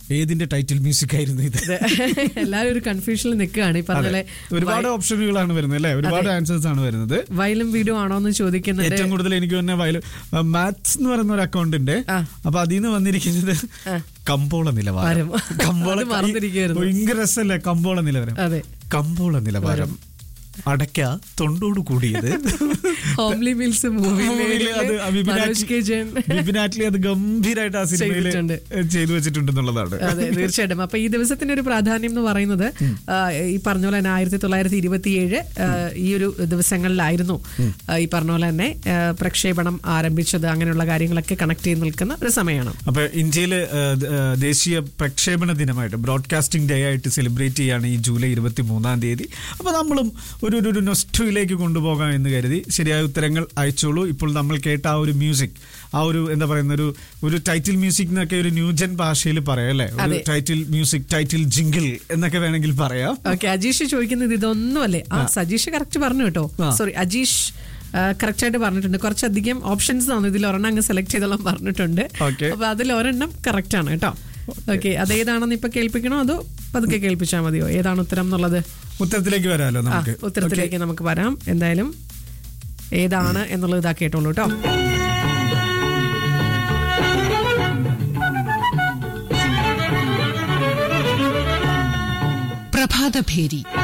ഏതിന്റെ title music ആയിരുന്നു ഇത് ഇത് എല്ലാവരും ഒരു കൺഫ്യൂഷനിൽ നിൽക്കുകയാണ് ഈ പറഞ്ഞ അതെ. പോലെ ഒരുപാട് ഓപ്ഷനുകളാണ് വരുന്നത് അല്ലേ ഒരുപാട് ആൻസേഴ്സ് ആണ് വരുന്നത് വയലും വീടും ആണോ എന്ന് ചോദിക്കുന്നുണ്ട് ഏറ്റവും കൂടുതൽ എനിക്ക് തന്നെ വയല് മാത്സ് എന്ന് പറയുന്ന ഒരു അക്കൗണ്ട് ഉണ്ട് ആ. അപ്പൊ അതിൽ നിന്ന് വന്നിരിക്കുന്നത് കമ്പോള നിലവാരം വരം. കമ്പോള അത് മറന്നിരിക്കുകയായിരുന്നു. ഭയങ്കര രസമല്ലേ കമ്പോള നിലവാരം അതെ കമ്പോള നിലവാരം അടയ്ക്ക തൊണ്ടോട് കൂടിയത് ഹോംലി മിൽസ് മൂവി മൂവിയില് അത് വിപിൻ മനോജ് കെ ജയൻ ആറ്റ്ലി- വിപിൻ ആറ്റ്ലി അത് ഗംഭീരമായിട്ട് ആ സിനിമയിൽ ചെയ്തിട്ടുണ്ട്. ചെയ്തു വെച്ചിട്ടുണ്ടെന്നുള്ളതാണ് അതെ തീർച്ചയായിട്ടും അപ്പൊ ഈ ദിവസത്തിന്റെ ഒരു പ്രാധാന്യം എന്ന് പറയുന്നത് ആ, ഈ പറഞ്ഞ പോലെ തന്നെ ആയിരത്തി തൊള്ളായിരത്തി ഇരുപത്തിയേഴ് ഈ ഒരു ദിവസങ്ങളിലായിരുന്നു ആ, ഈ പറഞ്ഞ പോലെ തന്നെ ആ, പ്രക്ഷേപണം ആരംഭിച്ചത് അങ്ങനെയുള്ള കാര്യങ്ങളൊക്കെ കണക്ട് ചെയ്ത് നിൽക്കുന്ന ഒരു സമയമാണ് അപ്പൊ ഇന്ത്യയില് ഏഹ്, ദ- ഏഹ്, ദേശീയ പ്രക്ഷേപണ ദിനമായിട്ട് ബ്രോഡ്കാസ്റ്റിംഗ് ഡേ ആയിട്ട് സെലിബ്രേറ്റ് ചെയ്യാണ് ഈ ജൂലൈ ഇരുപത്തി മൂന്നാം തീയതി അപ്പൊ നമ്മളും ഒരു ഒരു- ഒരു നൊസ്റ്റയിലേക്ക് കൊണ്ടുപോകാം എന്ന് കരുതി ശരിയായ ഉത്തരങ്ങൾ അയച്ചോളൂ ഇപ്പോൾ നമ്മൾ കേട്ട ആ ഒരു മ്യൂസിക് ആ ഒരു എന്താ പറയുന്ന ഒരു ഒരു ടൈറ്റിൽ മ്യൂസിക് എന്നൊക്കെ ഒരു ന്യൂജൻ ഭാഷയിൽ പറയാം അല്ലേ ഒരു അതെ. ടൈറ്റിൽ മ്യൂസിക് ടൈറ്റിൽ ജിങ്കിൾ എന്നൊക്കെ വേണമെങ്കിൽ പറയാം ഓക്കെ അജീഷ് ചോദിക്കുന്നത് ഇതൊന്നുമല്ലേ ആ സജീഷ് കറക്റ്റ് പറഞ്ഞു കേട്ടോ ആ. സോറി അജീഷ് കറക്റ്റ് ആയിട്ട് പറഞ്ഞിട്ടുണ്ട് കുറച്ചധികം ഓപ്ഷൻസ് ആണ് ഇതിൽ ഒരെണ്ണം അങ്ങ് സെലക്ട് ചെയ്തോളാം പറഞ്ഞിട്ടുണ്ട് Okay. അപ്പൊ അതിൽ ഒരെണ്ണം കറക്റ്റ് ആണ് കേട്ടോ ഓക്കെ അതേതാണെന്ന് ഇപ്പൊ കേൾപ്പിക്കണോ അതോ പതുക്കെ കേൾപ്പിച്ചാൽ മതിയോ ഏതാണ് ഉത്തരം എന്നുള്ളത് ഉത്തരത്തിലേക്ക് വരാമല്ലോ ആ നമുക്ക് ഉത്തരത്തിലേക്ക് നമുക്ക് വരാം എന്തായാലും ഏതാണ് എന്നുള്ളത് ഇതാ കേട്ടോളൂ കേട്ടോ പ്രഭാതഭേരി